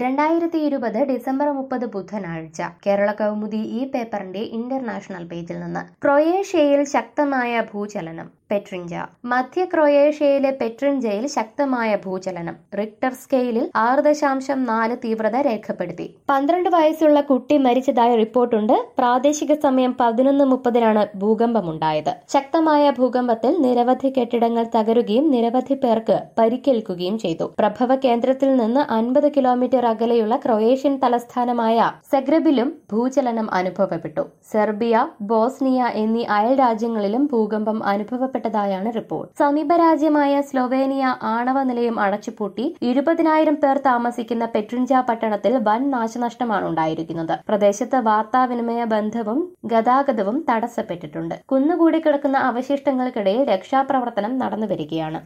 രണ്ടായിരത്തി ഇരുപത് ഡിസംബർ മുപ്പത് ബുധനാഴ്ച കേരള കൗമുദി ഈ പേപ്പറിന്റെ ഇന്റർനാഷണൽ പേജിൽ നിന്ന് ക്രൊയേഷ്യയിൽ ശക്തമായ ഭൂചലനം പെട്രിഞ്ച മധ്യ ക്രൊയേഷ്യയിലെ പെട്രിഞ്ചയിൽ ശക്തമായ ഭൂചലനം റിക്ടർ സ്കെയിലിൽ ആറ് ദശാംശം നാല് തീവ്രത രേഖപ്പെടുത്തി പന്ത്രണ്ട് വയസ്സുള്ള കുട്ടി മരിച്ചതായി റിപ്പോർട്ടുണ്ട് പ്രാദേശിക സമയം പതിനൊന്ന് മുപ്പതിനാണ് ഭൂകമ്പമുണ്ടായത് ശക്തമായ ഭൂകമ്പത്തിൽ നിരവധി കെട്ടിടങ്ങൾ തകരുകയും നിരവധി പേർക്ക് പരിക്കേൽക്കുകയും ചെയ്തു പ്രഭവ കേന്ദ്രത്തിൽ നിന്ന് അൻപത് കിലോമീറ്റർ അകലെയുള്ള ക്രൊയേഷ്യൻ തലസ്ഥാനമായ സെഗ്രബിലും ഭൂചലനം അനുഭവപ്പെട്ടു സെർബിയ ബോസ്നിയ എന്നീ അയൽ രാജ്യങ്ങളിലും ഭൂകമ്പം അനുഭവപ്പെട്ടതായാണ് റിപ്പോർട്ട് സമീപ രാജ്യമായ സ്ലൊവേനിയ ആണവ നിലയം അടച്ചുപൂട്ടി ഇരുപതിനായിരം പേർ താമസിക്കുന്ന പെട്രിഞ്ച പട്ടണത്തിൽ വൻ നാശനഷ്ടമാണ് ഉണ്ടായിരിക്കുന്നത് പ്രദേശത്ത് വാർത്താവിനിമയ ബന്ധവും ഗതാഗതവും തടസ്സപ്പെട്ടിട്ടുണ്ട് കുന്നുകൂടി കിടക്കുന്ന അവശിഷ്ടങ്ങൾക്കിടയിൽ രക്ഷാപ്രവർത്തനം നടന്നുവരികയാണ്